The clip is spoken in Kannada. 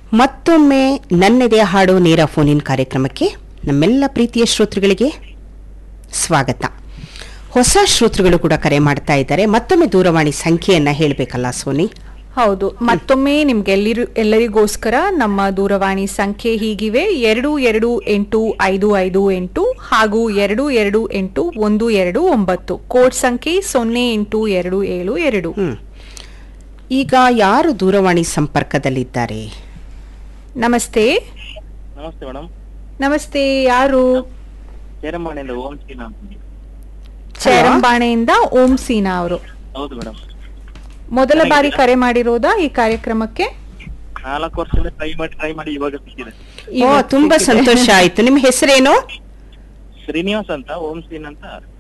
ಮತ್ತೊಮ್ಮೆ ನನ್ನೆದೆಯ ಹಾಡು ನೇರ ಫೋನ್ ಇನ್ ಕಾರ್ಯಕ್ರಮಕ್ಕೆ ನಮ್ಮೆಲ್ಲ ಪ್ರೀತಿಯ ಶ್ರೋತೃಗಳಿಗೆ ಸ್ವಾಗತ ಹೊಸ ಶ್ರೋತೃಗಳು ಕೂಡ ಕರೆ ಮಾಡ್ತಾ ಇದ್ದಾರೆ ಮತ್ತೊಮ್ಮೆ ದೂರವಾಣಿ ಸಂಖ್ಯೆಯನ್ನ ಹೇಳಬೇಕಲ್ಲ ಸೋನಿ ಹೌದು ಮತ್ತೊಮ್ಮೆ ನಿಮ್ಗೆಲ್ಲರಿಗೂ ಎಲ್ಲರಿಗೋಸ್ಕರ ನಮ್ಮ ದೂರವಾಣಿ ಸಂಖ್ಯೆ ಹೀಗಿವೆ ಎರಡು ಎರಡು ಎಂಟು ಐದು ಐದು ಎಂಟು ಹಾಗೂ ಎರಡು ಎರಡು ಎಂಟು ಒಂದು ಎರಡು ಒಂಬತ್ತು ಕೋಡ್ ಸಂಖ್ಯೆ ಸೊನ್ನೆ ಎಂಟು ಎರಡು ಏಳು ಎರಡು ಹ್ಮ್ ಈಗ ಯಾರು ದೂರವಾಣಿ ಸಂಪರ್ಕದಲ್ಲಿದ್ದಾರೆ ನಮಸ್ತೆ ನಮಸ್ತೆ ಮೇಡಮ್ ನಮಸ್ತೆ ಯಾರು ಚೇರಮನೆಯಿಂದ ಓಂ ಶ್ರೀನಾಥ್ ಚೇರಂಬಾಣೆಯಿಂದ ಓಂ ಸೀನಾ ಅವರು ಹೌದು ಮೇಡಮ್ ಮೊದಲ ಬಾರಿ ಕರೆ ಮಾಡಿರೋದಾ ಈ ಕಾರ್ಯಕ್ರಮಕ್ಕೆ ನಾಲ್ಕು ವರ್ಷದಿಂದ ಟ್ರೈ ಮಾಡಿ ಟ್ರೈ ಮಾಡಿ ಇವಾಗ ಸಿಕ್ಕಿದೆ ಓ ತುಂಬಾ ಸಂತೋಷ ಆಯ್ತು ನಿಮ್ಮ ಹೆಸರೇನು ಶ್ರೀನಿವಾಸ್ ಅಂತ ಓಂ ಶ್ರೀನ್ ಅಂತ